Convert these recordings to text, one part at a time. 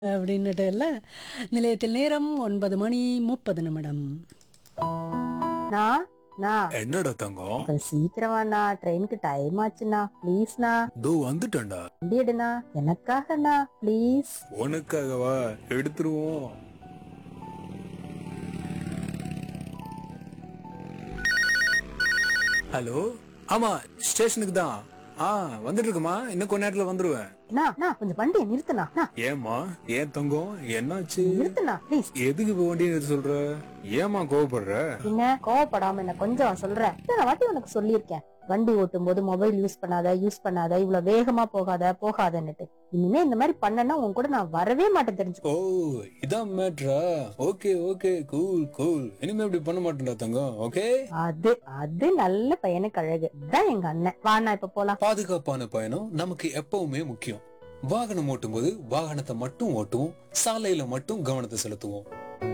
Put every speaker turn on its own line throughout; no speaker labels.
அப்படின்னுட்டு இல்ல நிலையத்தில் நேரம் ஒன்பது மணி முப்பது நிமிடம்
நான் நான்
என்னடா தங்கம்
கொஞ்சம் சீக்கிரமாண்ணா ட்ரெயினுக்கு டைம் ஆச்சுண்ணா ப்ளீஸ்ண்ணா
தோ வந்துட்டேன்டா
வண்டி எடுண்ணா எனக்காகண்ணா ப்ளீஸ்
உனக்காகவா எடுத்துருவோம் ஹலோ ஆமா ஸ்டேஷனுக்கு தான் ஆ வந்துட்டு இருக்குமா இன்னும் கொஞ்ச நேரத்துல வந்துருவேன்
அண்ணா அண்ணா கொஞ்சம் வண்டியை நிறுத்துண்ணா அண்ணா,
ஏமா ஏன் தங்கம் என்னாச்சு
நிறுத்துண்ணா ப்ளீஸ்
எதுக்கு இப்ப வண்டி நிறுத்த சொல்ற ஏமா கோவப்படுற
என்ன கோவப்படாம என்ன கொஞ்சம் சொல்றேன் இத்தனை வாட்டி உனக்கு சொல்லியிருக்கேன் வண்டி ஓட்டும் போது மொபைல் யூஸ் பண்ணாத யூஸ் பண்ணாத இவ்வளவு வேகமா போகாத போகாதன்னுட்டு இனிமே இந்த மாதிரி பண்ணனா உன் கூட நான் வரவே மாட்டேன் தெரிஞ்சுக்கோ
ஓ இதான் மேட்ரா ஓகே ஓகே கூல் கூல் இனிமே இப்படி பண்ண மாட்டேன்டா தங்கம் ஓகே
அது அது நல்ல பையனுக்கு அழகு இதான் எங்க அண்ணன் வாண்ணா இப்ப போலாம்
பாதுகாப்பான பயணம் நமக்கு எப்பவுமே முக்கியம் வாகனம் ஓட்டும்போது வாகனத்தை மட்டும் ஓட்டுவோம் சாலையில மட்டும் கவனத்தை செலுத்துவோம்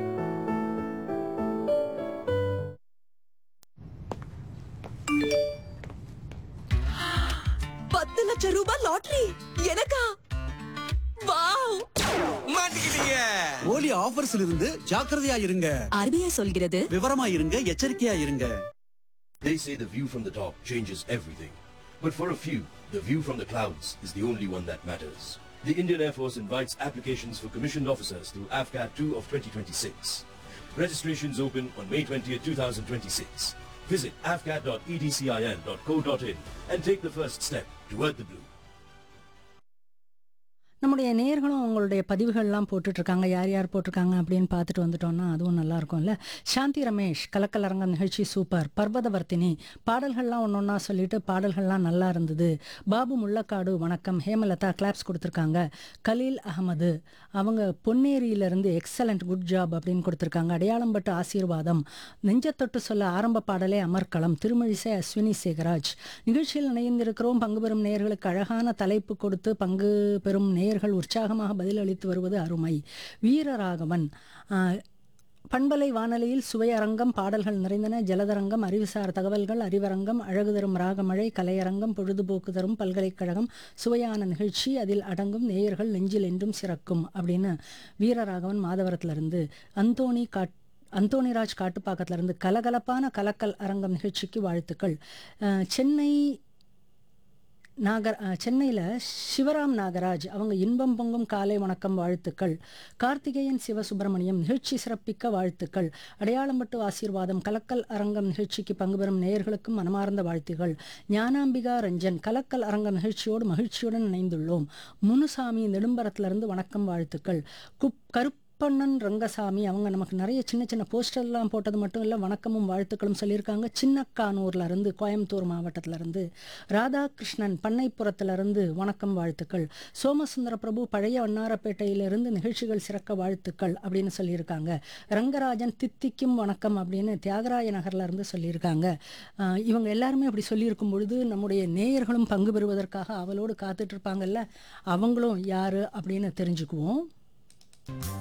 பத்து லட்சம் ரூபாய் லாட்டரி எனக்கா வாவ்
மாட்டிக்கிட்டீங்க போலி ஆஃபர்ஸ்ல இருந்து ஜாக்கிரதையா இருங்க
ஆர்பிஐ சொல்கிறது
விவரமா இருங்க எச்சரிக்கையா இருங்க
They say the view from the top changes everything. But for a few, the view from the clouds is the only one that matters. The Indian Air Force invites applications for commissioned officers through AFCAT 2 of 2026. Registrations open on May 20th, 2026. Visit afcat.edcil.co.in and take the first step toward the blue.
நம்முடைய நேயர்களும் உங்களுடைய பதிவுகள்லாம் போட்டுட்டு இருக்காங்க யார் யார் போட்டிருக்காங்க அப்படின்னு பார்த்துட்டு வந்துட்டோம்னா அதுவும் நல்லா இருக்கும்ல சாந்தி ரமேஷ் கலக்கலரங்கம் நிகழ்ச்சி சூப்பர் பர்வதவர்த்தினி பாடல்கள்லாம் ஒன்று ஒன்றா சொல்லிட்டு பாடல்கள்லாம் நல்லா இருந்தது பாபு முள்ளக்காடு வணக்கம் ஹேமலதா கிளாப்ஸ் கொடுத்துருக்காங்க கலீல் அகமது அவங்க பொன்னேரியிலிருந்து எக்ஸலண்ட் குட் ஜாப் அப்படின்னு கொடுத்துருக்காங்க அடையாளம் பட்டு ஆசீர்வாதம் நெஞ்சத்தொட்டு சொல்ல ஆரம்ப பாடலே அமர்க்களம் திருமழிசை அஸ்வினி சேகராஜ் நிகழ்ச்சியில் இணைந்திருக்கிறோம் பங்கு பெறும் நேயர்களுக்கு அழகான தலைப்பு கொடுத்து பங்கு பெறும் நேயர்கள் உற்சாகமாக பதிலளித்து வருவது அருமை வீரராகவன் ஆஹ், பண்பலை வானொலியில் சுவையரங்கம் பாடல்கள் நிறைந்தன ஜலதரங்கம் அறிவுசார் தகவல்கள் அறிவரங்கம் அழகு தரும் ராகமழை கலையரங்கம் பொழுதுபோக்கு தரும் பல்கலைக்கழகம் சுவையான நிகழ்ச்சி அதில் அடங்கும் நேயர்கள் நெஞ்சில் என்றும் சிறக்கும் அப்படின்னு வீரராகவன் மாதவரத்திலிருந்து அந்தோணி காட் அந்தோணிராஜ் காட்டுப்பாக்கத்திலிருந்து கலகலப்பான கலக்கல் அரங்கம் நிகழ்ச்சிக்கு வாழ்த்துக்கள் அஹ், சென்னை நாகர் சென்னையில் சிவராம் நாகராஜ் அவங்க இன்பம் பொங்கும் காலை வணக்கம் வாழ்த்துக்கள் கார்த்திகேயன் சிவசுப்பிரமணியம் நிகழ்ச்சி சிறப்பிக்க வாழ்த்துக்கள் அடையாளம்பட்டு ஆசீர்வாதம் கலக்கல் அரங்கம் நிகழ்ச்சிக்கு பங்கு பெறும் நேயர்களுக்கும் மனமார்ந்த வாழ்த்துகள் ஞானாம்பிகா ரஞ்சன் கலக்கல் அரங்கம் நிகழ்ச்சியோடு மகிழ்ச்சியுடன் இணைந்துள்ளோம் முனுசாமி நெடும்பரத்திலிருந்து வணக்கம் வாழ்த்துக்கள் குப் கருப் பொன்னன் ரங்கசாமி அவங்க நமக்கு நிறைய சின்ன சின்ன போஸ்டர்லாம் போட்டது மட்டும் இல்லை வணக்கமும் வாழ்த்துக்களும் சொல்லியிருக்காங்க சின்னக்கானூர்ல இருந்து கோயம்புத்தூர் மாவட்டத்துல இருந்து ராதாகிருஷ்ணன் பண்ணைப்புறத்துல இருந்து வணக்கம் வாழ்த்துக்கள் சோமசுந்தர பிரபு பழைய வண்ணாரப்பேட்டையிலிருந்து நிகழ்ச்சிகள் சிறக்க வாழ்த்துக்கள் அப்படின்னு சொல்லியிருக்காங்க ரங்கராஜன் தித்திக்கும் வணக்கம் அப்படின்னு தியாகராய நகர்ல இருந்து சொல்லியிருக்காங்க ஆஹ் இவங்க எல்லாருமே அப்படி சொல்லியிருக்கும் பொழுது நம்முடைய நேயர்களும் பங்கு பெறுவதற்காக அவளோடு காத்துட்டு இருப்பாங்கல்ல அவங்களும் யாரு அப்படின்னு தெரிஞ்சுக்குவோம்